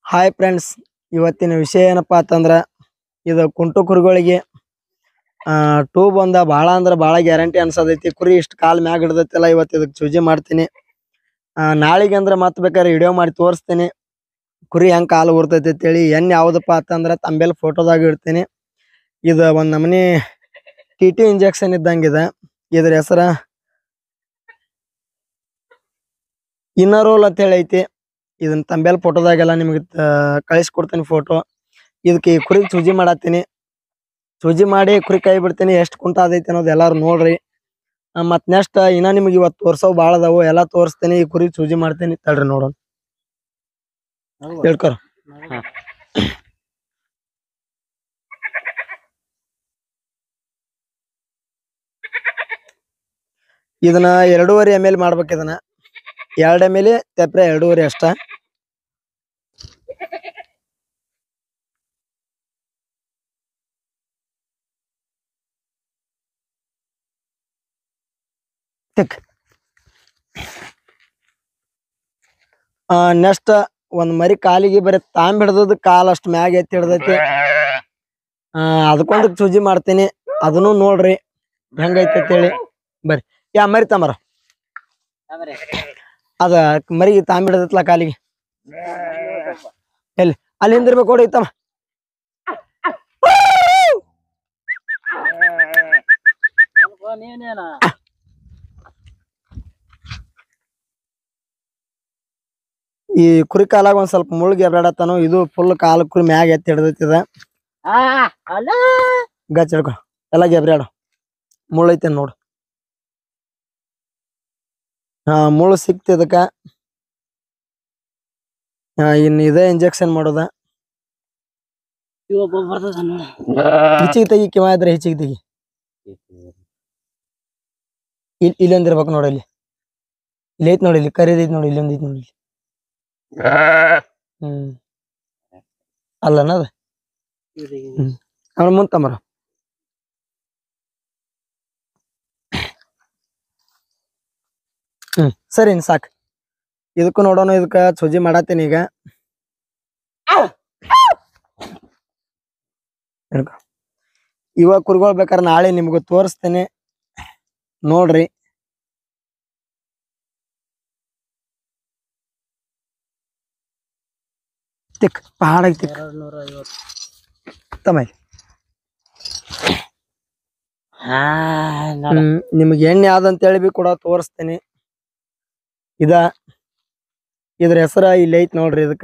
Hi friends ಇವತ್ತಿನ ವಿಷಯ ಏನಪ್ಪಾ ಅಂತಂದ್ರ ಇದು ಕುಂಟು ಕುರಿಗಳಿಗೆ ಆ ಟೂಬ್ ಒಂದ ಭಾಳ ಅಂದ್ರ ಭಾಳ ಗ್ಯಾರಂಟಿ ಅನ್ಸದೈತಿ ಕುರಿ ಇಷ್ಟ ಕಾಲ್ ಮ್ಯಾಗ ಹಿಡ್ದೈತಿಲ್ಲ ಇವತ್ತು ಇದಕ್ಕೆ ಚೂಜಿ ಮಾಡ್ತೀನಿ ಆ ನಾಳಿಗೆ ಅಂದ್ರ ಮತ್ ಬೇಕಾದ್ರೆ ವಿಡಿಯೋ ಮಾಡಿ ತೋರಿಸ್ತೀನಿ ಕುರಿ ಹೆಂಗ್ ಕಾಲು ಊರ್ತೈತಿ ಅಂತೇಳಿ ಎಣ್ಣೆ ಯಾವ್ದಪ್ಪ ಅಂತಂದ್ರ ತಂಬೆಲ್ ಫೋಟೋದಾಗ ಇಡ್ತೀನಿ ಇದು ಒಂದ್ ನಮನಿ ಟಿ ಟಿ ಇಂಜೆಕ್ಷನ್ ಇದ್ದಂಗಿದೆ ಇದ್ರ ಹೆಸರ ಇನ್ನರೋಲ್ ಅಂತ ಹೇಳಿ ಐತಿ ಇದನ್ನ ತಂಬೆಲ್ ಫೋಟೋದಾಗೆಲ್ಲ ನಿಮ್ಗೆ ಕಳಿಸ್ಕೊಡ್ತೀನಿ ಫೋಟೋ ಇದಕ್ಕೆ ಈ ಕುರಿ ಚೂಜಿ ಮಾಡತ್ತೀನಿ ಚೂಜಿ ಮಾಡಿ ಕುರಿ ಕೈ ಬಿಡ್ತೀನಿ ಎಷ್ಟು ಕುಂಟ ಆದೈತಿ ಅನ್ನೋದು ಎಲ್ಲಾರು ನೋಡ್ರಿ ಆ, ಮತ್ ನೆಕ್ಸ್ಟ್ ಇನ್ನ ನಿಮ್ಗೆ ಇವತ್ತು ತೋರ್ಸೋ ಭಾಳ ಅದಾವು ಎಲ್ಲಾ ತೋರಿಸ್ತೀನಿ ಈ ಕುರಿ ಚೂಜಿ ಮಾಡ್ತೀನಿ ತಡ್ರಿ ನೋಡೋಣ ಹೇಳ್ಕೊರ ಇದನ್ನ ಎರಡೂವರೆ ಎಮ್ ಎಲ್ ಮಾಡ್ಬೇಕು ಇದನ್ನ ಎರಡ್ ಎಮ್ ಎಲ್ ತೆಪ್ರೆ ಎರಡೂವರೆ ಅಷ್ಟ ತಿಕ್ ನೆಕ್ಸ್ಟ್ ಒಂದ್ ಮರಿ ಕಾಲಿಗೆ ಬರೀ ತಾಂಬ್ ಹಿಡ್ದದ ಕಾಲ್ ಅಷ್ಟ್ ಮ್ಯಾಗ ಎತ್ತಿ ಹಿಡ್ದೈತಿ ಆ ಅದಕ್ಕೊಂದು ಚೂಜಿ ಮಾಡ್ತೀನಿ ಅದನ್ನು ನೋಡ್ರಿ ಹೆಂಗೈತಿ ಅಂತೇಳಿ ಬರ್ರಿ ಯಾ ಮರಿ ತಾಂಬರ ಅದ ಮರಿ ತಾಂಬ್ ಹಿಡ್ದೈತ್ಲ ಕಾಲಿಗೆ ಎಲ್ಲಿ ಅಲ್ಲಿ ಹಿಂದಿರ್ಬೇಕು ನೋಡಿ ತಮ್ಮ ಈ ಕುರಿ ಕಾಲಾಗ ಒಂದ್ ಸ್ವಲ್ಪ ಮುಳ್ಳು ಎಬ್ರಾಡತ್ತಾನು ಇದು ಫುಲ್ ಕಾಲು ಕುರಿ ಮ್ಯಾಗ ಎತ್ತಿ ಹಿಡ್ದೈತಿದ ಗಚ್ ಹಿಡ್ಕೊ ಎಲ್ಲ ಗೆಬ್ರಾಡು ಮುಳ್ಳು ಐತೆ ನೋಡು ಹಾ ಮುಳ್ಳು ಸಿಕ್ತಿ ಇದಕ್ಕ ಹಾ ಇನ್ ಇದೇ ಇಂಜೆಕ್ಷನ್ ಮಾಡೋದ ಹೆಚ್ಚಿಗೆ ತೆಗಿ ಕಿವ ಇದ್ರೆ ಹೆಚ್ಚಿಗೆ ತೆಗಿ ಇಲ್ಲಿ ಇಲ್ಲೊಂದ್ ಇರ್ಬೇಕು ನೋಡಿ ಇಲ್ಲಿ ಇಲ್ಲಿ ಐತ್ ನೋಡಿ ಇಲ್ಲಿ ಕರಿದ್ ಐತ್ ನೋಡಿ ಇಲ್ಲೊಂದ್ ಐತ್ ನೋಡಿ ಇಲ್ಲಿ ಹ್ಮ್ ಅಲ್ಲನದ ಅವ್ನ ಮುಂದ್ ತಮ್ಮರ ಹ್ಮ್ ಸರಿ ಇನ್ ಸಾಕ್ ಇದಕ್ಕೂ ನೋಡೋಣ ಇದಕ್ಕ ಸುಜಿ ಮಾಡತ್ತೀನಿ ಈಗ ಹಿಡ್ಕೊ. ಇವಾಗ ಕುರಿಗಳು ಬೇಕಾದ್ರೆ ನಾಳೆ ನಿಮ್ಗೆ ತೋರಿಸ್ತೇನೆ ನೋಡ್ರಿ ತಿಕ್ ಪಹಾಡ ತಿಕ್ ತಮ್ಮ ಇಲ್ಲಿ. ಹ್ಮ್ ನಿಮ್ಗೆ ಎಣ್ಣೆ ಯಾವ್ದಂತ ಹೇಳಿ ಬಿ ಕೂಡ ತೋರಿಸ್ತೀನಿ ಇದ ಇದ್ರ ಹೆಸರ ಇಲ್ಲಿ ಐತ್ ನೋಡ್ರಿ ಇದಕ್ಕ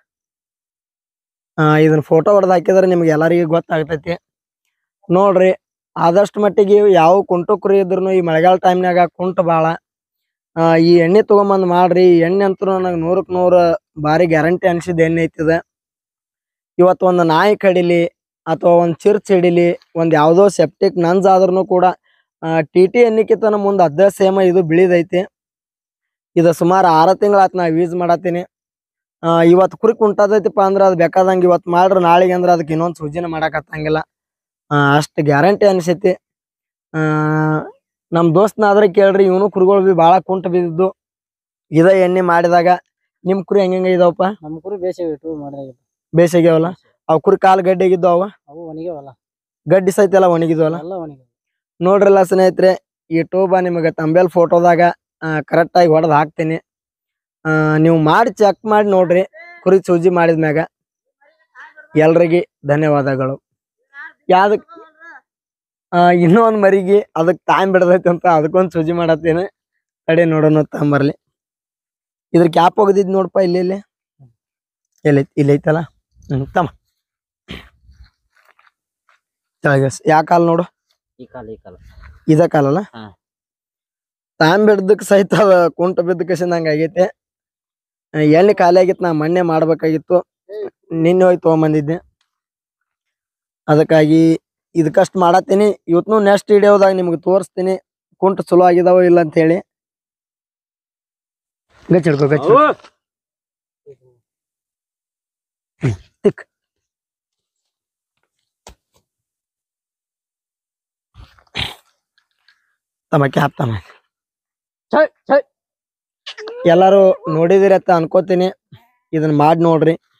ಆ ಇದನ್ನ ಫೋಟೋ ಹೊಡೆದ್ ಹಾಕಿದ್ರೆ ನಿಮ್ಗೆ ಎಲ್ಲರಿಗೂ ಗೊತ್ತಾಗ್ತೈತಿ ನೋಡ್ರಿ ಆದಷ್ಟು ಮಟ್ಟಿಗೆ ಯಾವ ಕುಂಟು ಕುರಿ ಇದ್ರು ಈ ಮಳೆಗಾಲ ಟೈಮ್ನಾಗ ಕುಂಟು ಭಾಳ ಆ ಈ ಎಣ್ಣೆ ತಗೊಂಬಂದ್ ಮಾಡ್ರಿ ಈ ಎಣ್ಣೆ ಅಂತೂ ನನಗೆ ನೂರಕ್ ನೂರ ಭಾರಿ ಗ್ಯಾರಂಟಿ ಅನ್ಸಿದ ಎಣ್ಣೆ ಐತಿದ ಇವತ್ತು ಒಂದು ನಾಯಿ ಕಡಿಲಿ ಅಥವಾ ಒಂದ್ ಚಿರ್ಚ್ ಹಿಡಿಲಿ ಒಂದ್ ಯಾವ್ದೋ ಸೆಪ್ಟಿಕ್ ನನ್ಸ್ ಆದ್ರೂ ಕೂಡ ಟಿ ಟಿ ಎಣ್ಣಿಕಿತನ ಮುಂದ್ ಅದ ಸೇಮ ಇದು ಬಿಳಿದೈತಿ ಇದು ಸುಮಾರು ಆರ ತಿಂಗಳಾತ್ ನಾ ಯೂಸ್ ಮಾಡತ್ತೀನಿ ಆ ಇವತ್ತು ಕುರಿ ಕುಂಟದೈತಿಪ್ಪ ಅಂದ್ರ ಅದ್ ಬೇಕಾದಂಗ ಇವತ್ ಮಾಡ್ರ ನಾಳೆಗೆ ಅಂದ್ರ ಅದಕ್ಕೆ ಇನ್ನೊಂದ್ ಸೂಜಿನ ಮಾಡಾಕತ್ತಂಗಿಲ್ಲ ಆ ಅಷ್ಟ್ ಗ್ಯಾರಂಟಿ ಅನ್ಸೈತಿ ಆ ನಮ್ ದೋಸ್ತ್ನ ಆದ್ರೆ ಕೇಳ್ರಿ ಇವನು ಕುರಿಗಳು ಬಿ ಬಾಳ ಕುಂಟ ಬಿದ್ದಿದ್ದು ಇದ ಎಣ್ಣೆ ಮಾಡಿದಾಗ ನಿಮ್ ಕುರಿ ಹೆಂಗ ಇದಾವಪ್ಪ ನಮ್ ಕುರಿ ಬೇಸಿಗೆ ಇಟ್ಟು ಮಾಡಿದಾಗ ಬೇಸಿಗೆವಲ್ಲ ಅವ್ ಕುರಿ ಕಾಲ್ ಗಡ್ಡೆಗಿದ್ದು ಅವ ಅವು ಒಣಗ್ಯಾವಲ್ಲ ಗಡ್ಡಿ ಸಹಿತ ಎಲ್ಲ ಒಣಗಿದ್ವಲ್ಲ ಎಲ್ಲ ಒಣಗ್ಯಾವ ನೋಡ್ರಲ್ಲ ಸ್ನೇಹಿತರೆ ಈ ಟೂಬ ನಿಮಗೆ ತಂಬೆಲ್ ಫೋಟೋದಾಗ ಕರೆಕ್ಟ್ ಆಗಿ ಹೊಡೆದ್ ಹಾಕ್ತೀನಿ ಆ, ನೀವು ಮಾಡಿ ಚೆಕ್ ಮಾಡಿ ನೋಡ್ರಿ ಕುರಿ ಸೂಜಿ ಮಾಡಿದ್ಮ್ಯಾಗ ಎಲ್ರಿಗೆ ಧನ್ಯವಾದಗಳು ಯಾವ್ದಕ್ ಆ, ಇನ್ನೂ ಒಂದ್ ಮರಿಗೆ ಅದಕ್ ಟೈಮ್ ಬಿಡದೈತಿ ಅಂತ ಅದಕ್ಕೊಂದ್ ಸೂಜಿ ಮಾಡತ್ತೀನಿ ಕಡೆ ನೋಡೋಣ ತಗೊಂಬರ್ಲಿ ಇದ್ರ ಕ್ಯಾಪ್ ಒಗದಿದ್ ನೋಡಪ್ಪ ಇಲ್ಲಿ ಇಲ್ಲಿ ಎಲ್ಲೈತಿ ಇಲ್ಲಿ ಐತಲ್ಲ ಹ್ಮ್ ತಮ್ಮ ಕೆಳಗೆ ಯಾ ಕಾಲ್ ನೋಡು ಈ ಕಾಲ ಈ ಕಾಲ ಇದ ಕಾಲಲ್ಲ ಹಾ. ತಾಂಬ್ ಹಿಡ್ದಕ್ ಸಹಿತ ಅದ ಕುಂಟ ಬಿದ್ದ ಕಸಿಂದ ಆಗೈತೆ ಆ, ಎಣ್ಣೆ ಖಾಲಿ ಆಗಿತ್ತು ನಾ ಮೊನ್ನೆ ಮಾಡ್ಬೇಕಾಗಿತ್ತು ನಿನ್ನೆ ಹೋಗಿ ತಗೊಂಬಂದಿದ್ದೆ ಅದಕ್ಕಾಗಿ ಇದಕ್ಕಷ್ಟು ಮಾಡತ್ತೀನಿ ಇವತ್ತು ನೆಕ್ಸ್ಟ್ ವಿಡಿಯೋದಾಗ ನಿಮ್ಗೆ ತೋರಿಸ್ತೀನಿ ಕುಂಟ ಚಲೋ ಆಗಿದಾವ ಇಲ್ಲ ಅಂತ ಹೇಳಿ ಗಚ್ಚ ಹಿಡ್ಕೊ ಗಚ್ಚ ಹಿಡ್ಕೊ. ತಿಕ್ ತಮ್ಮ ಕ್ಯಾಪ್ ತಮ್ಮ ಛೈ ಛೈ ಎಲ್ಲಾರು ನೋಡಿದಿರಿ ಅಂತ ಅನ್ಕೋತೀನಿ ಇದನ್ನ ಮಾಡಿ ನೋಡ್ರಿ